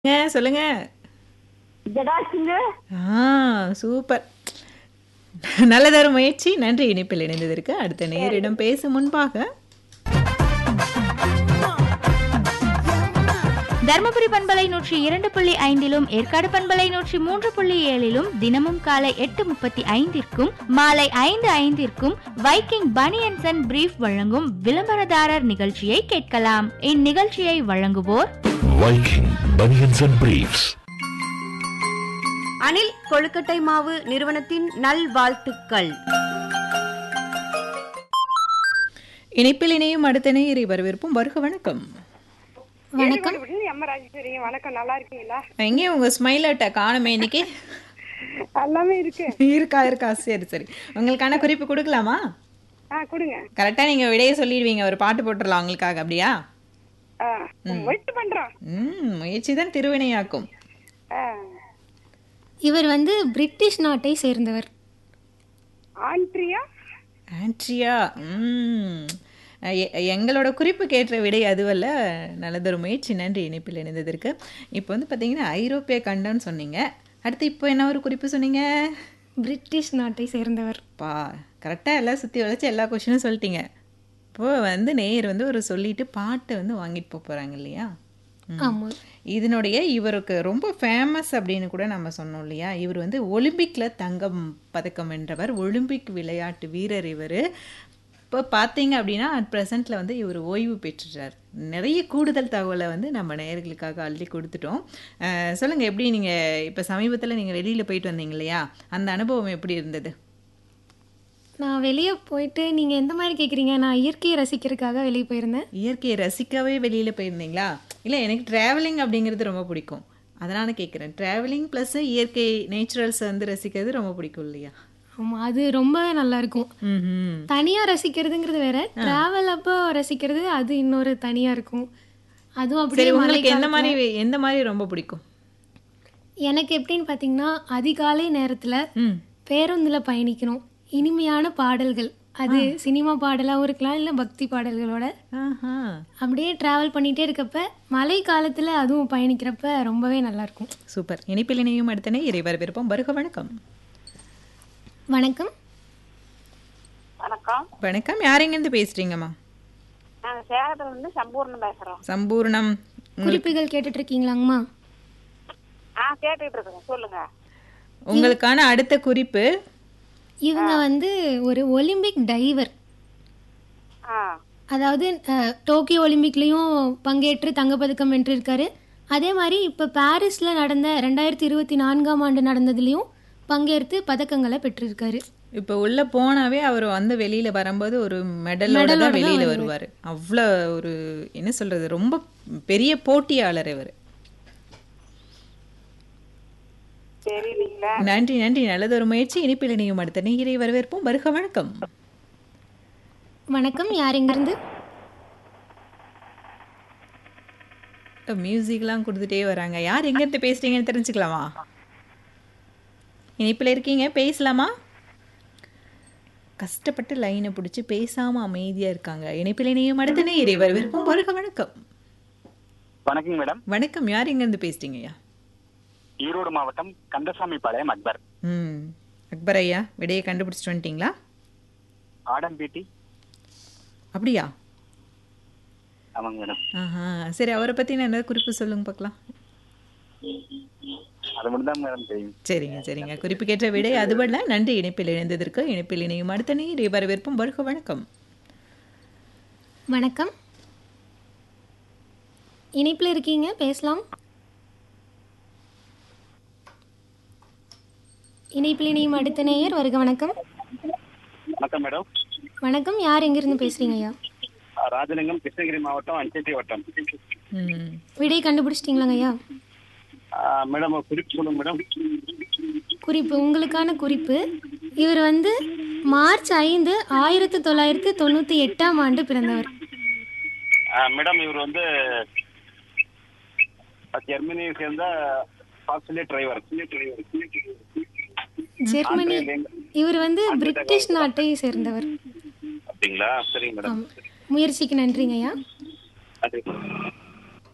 ங்க, சொல்லுங்க ஜடாசுங்க ஆ சூப்பர் நல்லதொரு முயற்சி நன்றி இணைப்பில் இணைந்ததற்கு அடுத்த நேரிடம் பேசும் முன்பாக தருமபுரி பண்பலை நூற்றி இரண்டு புள்ளி ஐந்திலும் ஏற்காடு பண்பலை நூற்றி மூன்று புள்ளி ஏழிலும் தினமும் காலை எட்டு முப்பத்தி ஐந்திற்கும் மாலை ஐந்து ஐந்திற்கும் வைக்கிங் பனியன்சன் அண்ட் பிரீஃப் வழங்கும் விளம்பரதாரர் நிகழ்ச்சியை கேட்கலாம் இந்நிகழ்ச்சியை வழங்குவோர் Viking Bunions and Briefs. Anil கொழுக்கட்டை மாவு நிறுவனத்தின் நல்வாழ்த்துக்கள் இணைப்பில் இணையும் அடுத்த நேரை வரவேற்போம் வருக வணக்கம் வணக்கம் அம்மா ராஜேஸ்வரி வணக்கம் நல்லா இருக்கீங்களா எங்கே உங்க ஸ்மைலட்ட காணுமே இன்னைக்கு எல்லாமே இருக்கு இருக்கா இருக்கா சரி சரி உங்களுக்கான குறிப்பு கொடுக்கலாமா ஆ கொடுங்க கரெக்டா நீங்க விடையை சொல்லிடுவீங்க ஒரு பாட்டு போட்டுடலாம் உங்களுக்காக அப்படியா ஆ வெயிட் பண்றோம் ம் முயற்சி தான் திருவினையாக்கும் ஆ, இவர் வந்து பிரிட்டிஷ் நாட்டை சேர்ந்தவர் ஆண்ட்ரியா ஆண்ட்ரியா ம் எ- எங்களோட குறிப்பு கேட்ட விடை அதுவல்ல நல்லதொரு முயற்சி நன்றி இணைப்பில் இணைந்ததற்கு இப்போ வந்து பார்த்தீங்கன்னா ஐரோப்பிய கண்டம்னு சொன்னீங்க அடுத்து இப்போ என்ன ஒரு குறிப்பு சொன்னீங்க பிரிட்டிஷ் நாட்டை சேர்ந்தவர் பா கரெக்டாக எல்லாம் சுற்றி வளைச்சு எல்லா கொஷினும் சொல்லிட்டீங்க இப்போ வந்து நேயர் வந்து ஒரு சொல்லிட்டு பாட்டை வந்து வாங்கிட்டு போக போகிறாங்க இல்லையா ம். ஆமா இதனுடைய இவருக்கு ரொம்ப ஃபேமஸ் அப்படின்னு கூட நம்ம சொன்னோம் இல்லையா இவர் வந்து ஒலிம்பிக்கில் தங்கம் பதக்கம் வென்றவர் ஒலிம்பிக் விளையாட்டு வீரர் இவர் இப்போ பார்த்தீங்க அப்படின்னா அட் ப்ரெசண்ட்டில் வந்து இவர் ஓய்வு பெற்றுட்டார் நிறைய கூடுதல் தகவலை வந்து நம்ம நேயர்களுக்காக அள்ளி கொடுத்துட்டோம் அஹ், சொல்லுங்க எப்படி நீங்கள் இப்போ சமீபத்தில் நீங்கள் வெளியில் போயிட்டு வந்தீங்க இல்லையா அந்த அனுபவம் எப்படி இருந்தது நான் வெளியே போயிட்டு நீங்கள் எந்த மாதிரி கேட்குறீங்க நான் இயற்கையை ரசிக்கிறதுக்காக வெளியே போயிருந்தேன் இயற்கையை ரசிக்கவே வெளியில் போயிருந்தீங்களா இல்லை எனக்கு ட்ராவலிங் அப்படிங்கிறது ரொம்ப பிடிக்கும் அதனால் கேட்குறேன் ட்ராவலிங் ப்ளஸ் இயற்கை நேச்சுரல்ஸ் வந்து ரசிக்கிறது ரொம்ப பிடிக்கும் இல்லையா ஆமாம் அது ரொம்ப நல்லா இருக்கும் ம் தனியாக ரசிக்கிறதுங்கிறது வேற டிராவல் அப்போ ரசிக்கிறது அது இன்னொரு தனியாக இருக்கும் அதுவும் சரி அப்படியே உங்களுக்கு எந்த மழைக்காலத்துல- மாதிரி எந்த மாதிரி ரொம்ப பிடிக்கும் எனக்கு எப்படின்னு பார்த்தீங்கன்னா அதிகாலை நேரத்தில் ம் பேருந்தில் பயணிக்கணும் இனிமையான பாடல்கள் அது சினிமா பாடலாகவும் இருக்கலாம் இல்லை பக்தி பாடல்களோட ஆஹா அப்படியே ட்ராவல் பண்ணிகிட்டே இருக்கப்ப மழை காலத்தில் அதுவும் பயணிக்கிறப்ப ரொம்பவே நல்லா இருக்கும் சூப்பர் இனிப்பில் இணையும் அடுத்தனே இறை வரவேற்போம் வருக வணக்கம் வணக்கம் வணக்கம் வணக்கம் யாரெங்கேருந்து பேசுறீங்கம்மா நாங்க சேலத்துல இருந்து சம்பூர்ணம் பேசுறோம் சம்பூர்ணம் குறிப்புகள் கேட்டுட்டு இருக்கீங்களாங்கம்மா ஆ கேட்டுட்டு இருக்கேன் சொல்லுங்க உங்களுக்கான அடுத்த குறிப்பு இவங்க வந்து ஒரு ஒலிம்பிக் டைவர் ஆ அதாவது அஹ், டோக்கியோ ஒலிம்பிக்லேயும் பங்கேற்று தங்கப்பதக்கம் வென்றிருக்காரு அதே மாதிரி இப்போ பாரிஸில் நடந்த ரெண்டாயிரத்தி இருபத்தி நான்காம் ஆண்டு நடந்ததுலேயும் பங்கேற்று பதக்கங்களை பெற்றிருக்காரு இப்போ உள்ள போனாவே அவர் வந்து வெளியில வரும்போது ஒரு மெடலோட மெடலோட தான் தான் வெளியில வருவாரு. வருவார் அவ்வளோ ஒரு என்ன சொல்றது ரொம்ப பெரிய போட்டியாளர் இவர் தெரியலீங்களா நன்றி நன்றி நல்லதொரு முயற்சி இனிப்பில் இணையும் அடுத்த நீரை வரவேற்போம் வருக வணக்கம் வணக்கம் யார் எங்கிருந்து மியூசிக்லாம் கொடுத்துட்டே வராங்க யார் எங்கேருந்து பேசுறீங்கன்னு தெரிஞ்சுக்கலாமா இனிப்பில் இருக்கீங்க பேசலாமா கஷ்டப்பட்டு லைனை பிடிச்சி பேசாம அமைதியா இருக்காங்க இணைப்பில் இணையும் அடுத்த நேரை வரவேற்போம் வருக வணக்கம் வணக்கம் மேடம் வணக்கம் யார் எங்கேருந்து பேசுறீங்கய்யா ஈரோடு மாவட்டம் கந்தசாமி பாளையம் அக்பர் ம் அக்பர் ஐயா விடையை கண்டுபிடிச்சிட்டு வந்துட்டீங்களா ஆடம்பேட்டி அப்படியா ஆமாங்க மேடம் ஆஹா சரி அவரை பற்றி நான் என்ன குறிப்பு சொல்லுங்க பார்க்கலாம் அது மட்டும் தான் மேடம் தெரியும் சரிங்க சரிங்க குறிப்பு கேட்ட விடை அதுபடல நன்றி இணைப்பில் இணைந்ததற்கு இணைப்பில் இணையும் அடுத்த நீரை வரவேற்போம் வருக வணக்கம் வணக்கம் இணைப்பில் இருக்கீங்க பேசலாம் இணைப்பில் இணையும் அடுத்த நேயர் வருக வணக்கம் வணக்கம் மேடம் வணக்கம் யார் எங்கிருந்து பேசுறீங்க ஐயா ஆ, ராஜலிங்கம் கிருஷ்ணகிரி மாவட்டம் அஞ்சேட்டி வட்டம் ம் விடை கண்டுபிடிச்சிட்டிங்களாங்க ஐயா ஆ, மேடம் ஒரு குறிப்பு சொல்லுங்க மேடம் குறிப்பு உங்களுக்கான குறிப்பு இவர் வந்து மார்ச் ஐந்து ஆயிரத்தி தொள்ளாயிரத்தி தொண்ணூற்றி எட்டாம் ஆண்டு பிறந்தவர் ஆ, மேடம் இவர் வந்து ஜெர்மனியை சேர்ந்த ஆஸ்திரேலிய டிரைவர் ஜெர்மனி இவர் வந்து பிரிட்டிஷ் நாட்டை சேர்ந்தவர் அப்படிங்களா சரிங்க மேடம் ஆமாம் முயற்சிக்கு நன்றிங்க ஐயா அது